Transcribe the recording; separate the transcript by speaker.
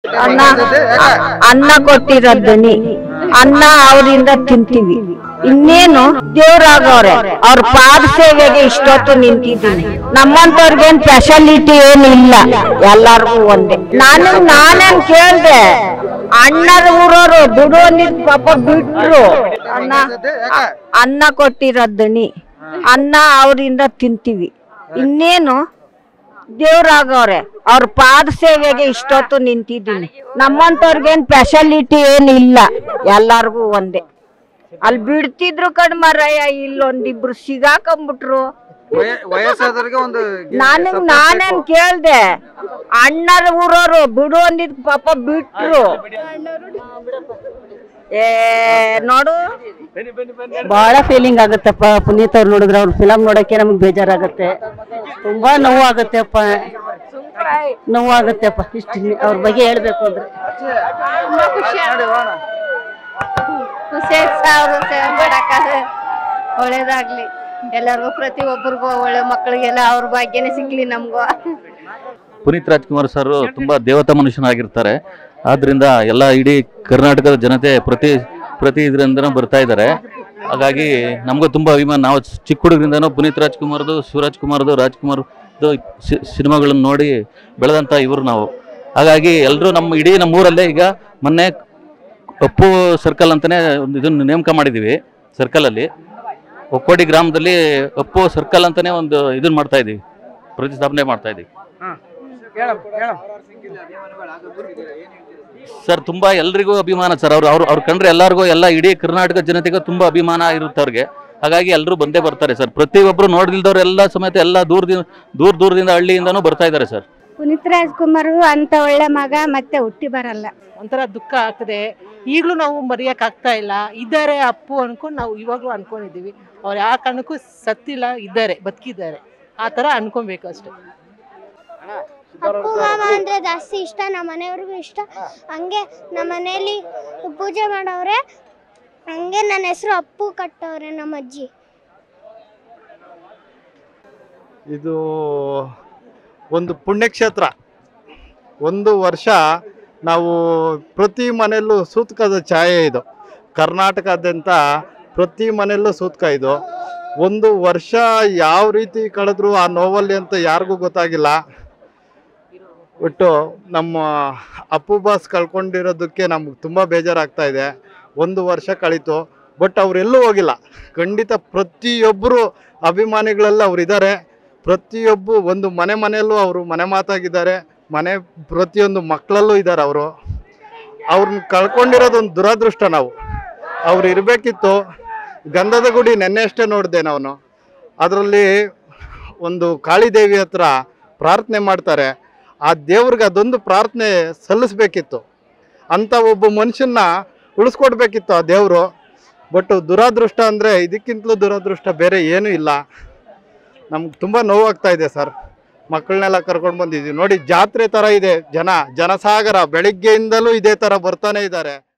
Speaker 1: ಅನ್ನ ಅನ್ನ ಕೊಟ್ಟಿರೋ ದನಿ ಅನ್ನ ಅವರಿಂದ ತಿಂತೀವಿ ಇನ್ನೇನು ದೇವ್ರಾಗವ್ರೆ ಅವ್ರ ಪಾದ ಸೇವೆಗೆ ಇಷ್ಟೊತ್ತು ನಿಂತಿದ್ದೀನಿ ನಮ್ಮಂತವ್ರಿಗೇನ್ ಸ್ಪೆಷಾಲಿಟಿ ಏನಿಲ್ಲ ಎಲ್ಲಾರ್ಗು ಒಂದೇ ನಾನು ನಾನೇನ್ ಕೇಳ್ದೆ ಅಣ್ಣರ ಊರವರು ದುಡು ಅಂದಿದ್ ಪಾಪ ಬಿಟ್ರು ಅನ್ನ ಅನ್ನ ಕೊಟ್ಟಿರೋ ದನಿ ಅನ್ನ ಅವರಿಂದ ತಿಂತೀವಿ ಇನ್ನೇನು ದೇವ್ರಾಗವ್ರೆ ಅವ್ರ ಪಾದ ಸೇವೆಗೆ ಇಷ್ಟೊತ್ತು ನಿಂತಿದ್ದೀನಿ ನಮ್ಮಂತವ್ರಿಗೇನ್ ಸ್ಪೆಷಾಲಿಟಿ ಏನಿಲ್ಲ ಎಲ್ಲಾರ್ಗು ಒಂದೇ ಅಲ್ಲಿ ಬಿಡ್ತಿದ್ರು ಕಣ್ಮರಯ್ಯ ಇಲ್ಲೊಂದಿಬ್ರು ಸಿಗಾಕೊಂಬಿಟ್ರು
Speaker 2: ವಯ- ವಯಸ್ಸಾದವ್ರಿಗೆ ಒಂದು
Speaker 1: ನಾನು ನಾನೇನ್ ಕೇಳ್ದೆ ಅಣ್ಣರ ಊರವರು ಬಿಡು ಅಂದಿದ್ ಪಾಪ ಬಿಟ್ರು ಏ ನೋಡು
Speaker 3: ಬಹಳ ಫೀಲಿಂಗ್ ಆಗುತ್ತಪ್ಪ ಪುನೀತ್ ಅವ್ರು ನೋಡಿದ್ರೆ ಅವ್ರ ಫಿಲಮ್ ನೋಡಕ್ಕೆ ನಮ್ಗೆ ಬೇಜಾರಾಗುತ್ತೆ ತುಂಬಾ ನೋವು ಆಗುತ್ತೆಪ್ಪ ನೋವು ಆಗುತ್ತೆಪ್ಪ ಇಷ್ಟು ಅವ್ರ ಬಗ್ಗೆ ಹೇಳ್ಬೇಕು ಅಂದ್ರೆ
Speaker 4: ಖುಷಿ ಸಾವಿರ ಸೇವೆ ಮಾಡಕ್ಕ ಒಳ್ಳೇದಾಗ್ಲಿ ಎಲ್ಲರಿಗೂ ಪ್ರತಿ ಒಬ್ಬರಿಗೂ ಒಳ್ಳೆ ಮಕ್ಕಳಿಗೆಲ್ಲ ಅವ್ರ ಭಾಗ್ಯನೇ ಸಿಗ್ಲಿ ನಮ್ಗೂ
Speaker 5: ಪುನೀತ್ ರಾಜ್ಕುಮಾರ್ ಸರ್ ತುಂಬಾ ದೇವತಾ ಮನುಷ್ಯನಾಗಿರ್ತಾರೆ ಆದ್ರಿಂದ ಎಲ್ಲ ಇಡೀ ಕರ್ನಾಟಕದ ಜನತೆ ಪ್ರತಿ ಪ್ರತಿ ಇದರಿಂದ ಬರ್ತಾ ಇದ್ದಾರೆ ಹಾಗಾಗಿ ನಮಗೂ ತುಂಬಾ ಅಭಿಮಾನ ನಾವು ಚಿಕ್ಕ ಹುಡುಗರಿಂದನೂ ಪುನೀತ್ ರಾಜ್ಕುಮಾರ್ದು ಶಿವರಾಜ್ ಕುಮಾರ್ದು ರಾಜ್ಕುಮಾರ್ದು ಸಿ- ಸಿನಿಮಾಗಳನ್ನ ನೋಡಿ ಬೆಳೆದಂತ ಇವರು ನಾವು ಹಾಗಾಗಿ ಎಲ್ಲರೂ ನಮ್ಮ ಇಡೀ ನಮ್ಮ ಊರಲ್ಲೇ ಈಗ ಮೊನ್ನೆ ಅಪ್ಪು ಸರ್ಕಲ್ ಅಂತಾನೆ ಒಂದು ಇದನ್ನು ನೇಮಕ ಮಾಡಿದ್ದೀವಿ ಸರ್ಕಲಲ್ಲಿ ಒಕ್ಕೋಡಿ ಗ್ರಾಮದಲ್ಲಿ ಅಪ್ಪು ಸರ್ಕಲ್ ಅಂತಾನೆ ಒಂದು ಇದನ್ನ ಮಾಡ್ತಾ ಇದೀವಿ ಪ್ರತಿಷ್ಠಾಪನೆ ಮಾಡ್ತಾ ಇದೀವಿ ಸರ್ ತುಂಬಾ ಎಲ್ರಿಗೂ ಅಭಿಮಾನ ಸರ್ ಅವ್ರು ಅವ್ರು ಅವ್ರು ಕಂಡ್ರೆ ಎಲ್ಲರಿಗೂ ಎಲ್ಲ ಇಡೀ ಕರ್ನಾಟಕ ಜನತೆಗೂ ತುಂಬಾ ಅಭಿಮಾನ ಇರುತ್ತೆ ಅವ್ರಿಗೆ ಹಾಗಾಗಿ ಎಲ್ಲರೂ ಬಂದೇ ಬರ್ತಾರೆ ಸರ್ ಪ್ರತಿಯೊಬ್ಬರು ನೋಡ್ದಿಲ್ದವ್ರು ಎಲ್ಲ ಸಮೇತ ಎಲ್ಲ ದೂರದಿಂದ ದೂರ ದೂರದಿಂದ ಹಳ್ಳಿಯಿಂದನೂ ಬರ್ತಾ ಇದ್ದಾರೆ ಸರ್
Speaker 4: ಪುನೀತ್ ರಾಜ್ಕುಮಾರ್ ಅಂತ ಒಳ್ಳೆ ಮಗ ಮತ್ತೆ ಹುಟ್ಟಿ ಬರಲ್ಲ
Speaker 3: ಒಂಥರ ದುಃಖ ಆಗ್ತದೆ ಈಗಲೂ ನಾವು ಮರೆಯಕ್ ಆಗ್ತಾ ಇಲ್ಲ ಇದ್ದಾರೆ ಅಪ್ಪು ಅನ್ಕೊಂಡು ನಾವು ಇವಾಗ್ಲೂ ಅನ್ಕೊಂಡಿದೀವಿ ಅವ್ರು ಯಾವ ಕಾರಣಕ್ಕೂ ಸತ್ತಿಲ್ಲ ಇದ್ದಾರೆ ಬದುಕಿದ್ದಾರೆ ಆ ತರ ಅನ್ಕೊಬೇಕು ಅಷ್ಟೇ
Speaker 6: ಅಪ್ಪು ಮಾಮ ಅಂದ್ರೆ ಜಾಸ್ತಿ ಇಷ್ಟ ನಮ್ಮ ಮನೆಯವ್ರಿಗೂ ಇಷ್ಟ ಹಂಗೆ ನಮ್ಮ ಮನೆಯಲ್ಲಿ ಪೂಜೆ ಮಾಡವ್ರೆ ಹಂಗೆ ನನ್ನ ಹೆಸರು ಅಪ್ಪು ಕಟ್ಟವ್ರೆ ನಮ್ಮ ಅಜ್ಜಿ
Speaker 7: ಇದು ಒಂದು ಪುಣ್ಯಕ್ಷೇತ್ರ ಒಂದು ವರ್ಷ ನಾವು ಪ್ರತಿ ಮನೆಯಲ್ಲೂ ಸೂತ್ಕದ ಛಾಯೆ ಇದು ಕರ್ನಾಟಕದಾದ್ಯಂತ ಪ್ರತಿ ಮನೆಯಲ್ಲೂ ಸೂತ್ಕ ಇದು ಒಂದು ವರ್ಷ ಯಾವ ರೀತಿ ಕಳೆದ್ರು ಆ ನೋವಲ್ಲಿ ಅಂತ ಯಾರಿಗೂ ಗೊತ್ತಾಗಿಲ್ಲ ಒಟ್ಟು ನಮ್ಮ ಅಪ್ಪು ಬಾಸ್ ಕಳ್ಕೊಂಡಿರೋದಕ್ಕೆ ನಮ್ಗೆ ತುಂಬ ಬೇಜಾರಾಗ್ತಾ ಇದೆ ಒಂದು ವರ್ಷ ಕಳೀತು ಬಟ್ ಅವರೆಲ್ಲೂ ಹೋಗಿಲ್ಲ ಖಂಡಿತ ಪ್ರತಿಯೊಬ್ಬರು ಅಭಿಮಾನಿಗಳೆಲ್ಲ ಅವ್ರು ಇದ್ದಾರೆ ಪ್ರತಿಯೊಬ್ಬ ಒಂದು ಮನೆ ಮನೆಯಲ್ಲೂ ಅವರು ಮನೆ ಮಾತಾಗಿದ್ದಾರೆ ಮನೆ ಪ್ರತಿಯೊಂದು ಮಕ್ಕಳಲ್ಲೂ ಇದ್ದಾರೆ ಅವರು ಅವ್ರನ್ನ ಕಳ್ಕೊಂಡಿರೋದೊಂದು ದುರದೃಷ್ಟ ನಾವು ಅವ್ರು ಇರಬೇಕಿತ್ತು ಗಂಧದ ಗುಡಿ ನೆನ್ನೆ ಅಷ್ಟೇ ನೋಡಿದೆ ನಾನು ಅದರಲ್ಲಿ ಒಂದು ಕಾಳಿದೇವಿ ಹತ್ರ ಪ್ರಾರ್ಥನೆ ಮಾಡ್ತಾರೆ ಆ ದೇವ್ರಿಗೆ ಅದೊಂದು ಪ್ರಾರ್ಥನೆ ಸಲ್ಲಿಸ್ಬೇಕಿತ್ತು ಅಂಥ ಒಬ್ಬ ಮನುಷ್ಯನ್ನ ಉಳಿಸ್ಕೊಡ್ಬೇಕಿತ್ತು ಆ ದೇವರು ಬಟ್ ದುರಾದೃಷ್ಟ ಅಂದರೆ ಇದಕ್ಕಿಂತಲೂ ದುರಾದೃಷ್ಟ ಬೇರೆ ಏನೂ ಇಲ್ಲ ನಮ್ಗೆ ತುಂಬ ನೋವಾಗ್ತಾ ಇದೆ ಸರ್ ಮಕ್ಕಳನ್ನೆಲ್ಲ ಕರ್ಕೊಂಡು ಬಂದಿದ್ದೀವಿ ನೋಡಿ ಜಾತ್ರೆ ಥರ ಇದೆ ಜನ ಜನಸಾಗರ ಬೆಳಿಗ್ಗೆಯಿಂದಲೂ ಇದೇ ಥರ ಬರ್ತಾನೆ ಇದ್ದಾರೆ